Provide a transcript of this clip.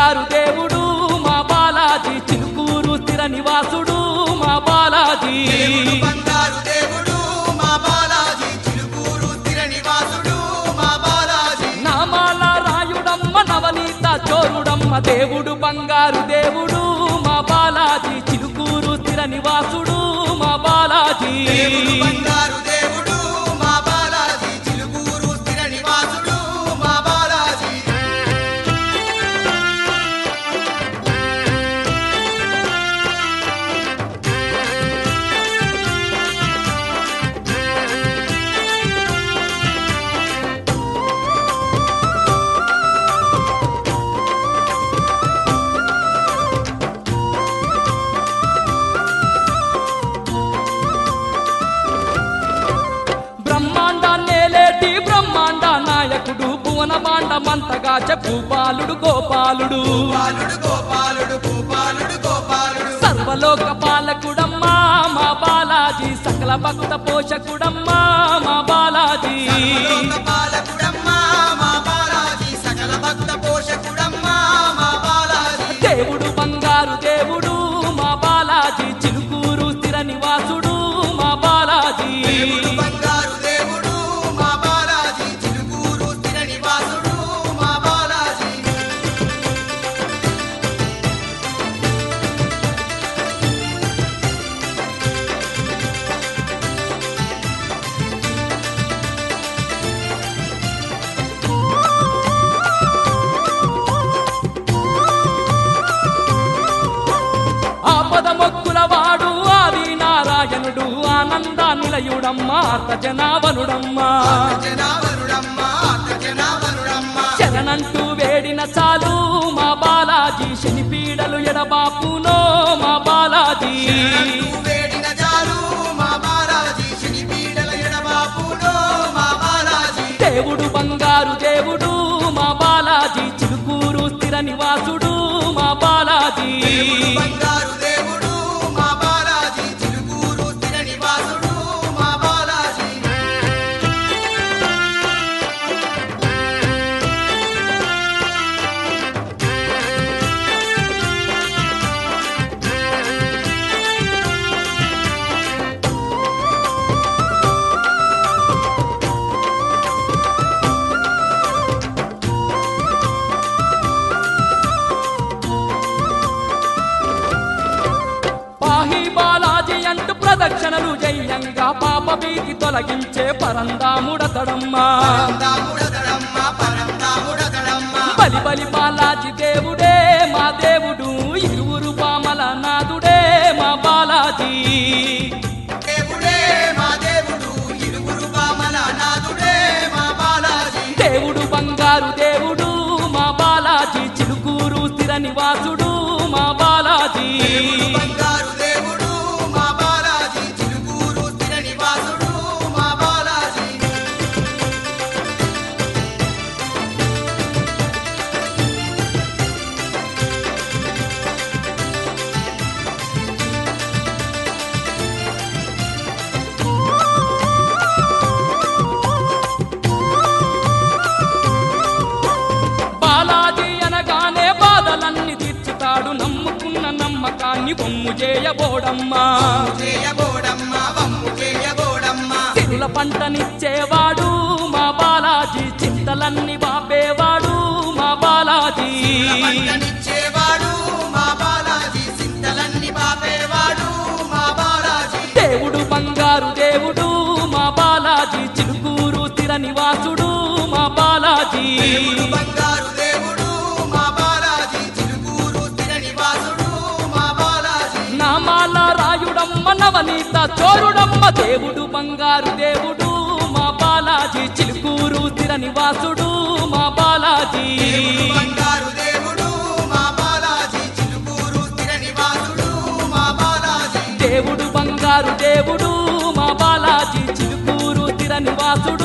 బంగారు దేవుడు మా బాలాజీ చిలుకూరు స్థిర నివాసుడు మా బాలాజీ దేవుడు బంగారు దేవుడు మా బాలాజీ చిలుకూరు స్థిర నివాసుడు మా బాలాజీ నామాల రాయుడమ్మ నవనీత చోరుడమ్మ దేవుడు బంగారు దేవుడు మా బాలాజీ చిలుకూరు స్థిర నివాసుడు మా బాలాజీ దేవుడు బంగారు దేవుడు మా బాలాజీ చిలుకూరు స్థిర నివాసుడు మా బాలాజీ బ్రహ్మాండాన్నేలేటి బ్రహ్మాండ నాయకుడు భువన బాండమంతగా చెప్పు బాలుడు గోపాలుడు బాలుడు గోపాలుడు గోపాలుడు గోపాలుడు సర్వలోక పాలకుడమ్మా మా బాలాజీ సకల భక్త పోషకుడమ్మా మా బాలాజీ సర్వలోక పాలకుడమ్మా మా బాలాజీ సకల భక్త పోషకుడమ్మా మా బాలాజీ దేవుడు బంగారు దేవుడు మా బాలాజీ చిలుకూరు స్థిర నివాసుడు మా బాలాజీ దేవుడు బంగారు దేవుడు మా బాలాజీ చిలుకూరు స్థిర నివాసుడు మా బాలాజీ ఆపద మొక్కుల వాడు ఆది నారాయణుడు ఆనంద నిలయుడమ్మా అర్త జనావనుడమ్మా జనావరుడమ్మా జనావరుడమ్మా శరణంటూ వేడిన చాలు మా బాలాజీ శని పీడలు ఎడబాపునో మా బాలాజీ శరణు వేడిన చాలు మా బాలాజీ శని పీడల ఎడబాపుడో మా బాలాజీ దేవుడు బంగారు దేవుడు మా బాలాజీ చిలుకూరు స్థిర నివాసుడు మా బాలాజీ దేవుడు బంగారు దేవుడు మా బాలాజీ చిలుకూరు స్థిర నివాసుడు మా బాలాజీ పాహి బాలాజీ అంటూ ప్రదక్షిణలు జయంగా పాప భీతి తొలగించే పరందాముడతడమ్మా పరందాముడదడమ్మా పరందాముడదడమ్మా బలి బలి బాలాజీ దేవుడే మా దేవుడు ఇరువురు పామల నాదుడే మా బాలాజీ దేవుడే మా దేవుడు ఇరువురు బామల నాదుడే మా బాలాజీ దేవుడు బంగారు దేవుడు మా బాలాజీ చిలుకూరు స్థిర నివాసుడు మా బాలాజీ దేవుడు బంగారు దేవుడు మా బాలాజీ చిలుకూరు స్థిర నివాసుడు మా బాలాజీ బాలాజీ అనగానే బాధలన్నీ తీర్చుతాడు నమ్ముకున్న నమ్మకాన్ని బొమ్ము చేయబోడమ్మా చేయబోడమ్మా వమ్ము చేయబోడమ్మా సిరుల పంటనిచ్చేవాడు మా బాలాజీ చింతలన్నీ బాపేవాడు మా బాలాజీ పంటనిచ్చేవాడు మా బాలాజీ సింతలన్నీ బాపేవాడు మా బాలాజీ దేవుడు బంగారు దేవుడు మా బాలాజీ చిలుకూరు స్థిర నివాసుడు మా బాలాజీ దేవుడు బంగారు దేవుడు మా బాలాజీ చిలుకూరు స్థిర నివాసుడు మా బాలాజీ నామాల రాయుడమ్మ నవనీత చోరుడమ్మ దేవుడు బంగారు దేవుడు మా బాలాజీ చిలుకూరు స్థిర నివాసుడు మా బాలాజీ దేవుడు బంగారు దేవుడు మా బాలాజీ చిలుకూరు స్థిర నివాసుడు మా బాలాజీ దేవుడు బంగారు దేవుడు మా బాలాజీ చిలుకూరు స్థిర నివాసుడు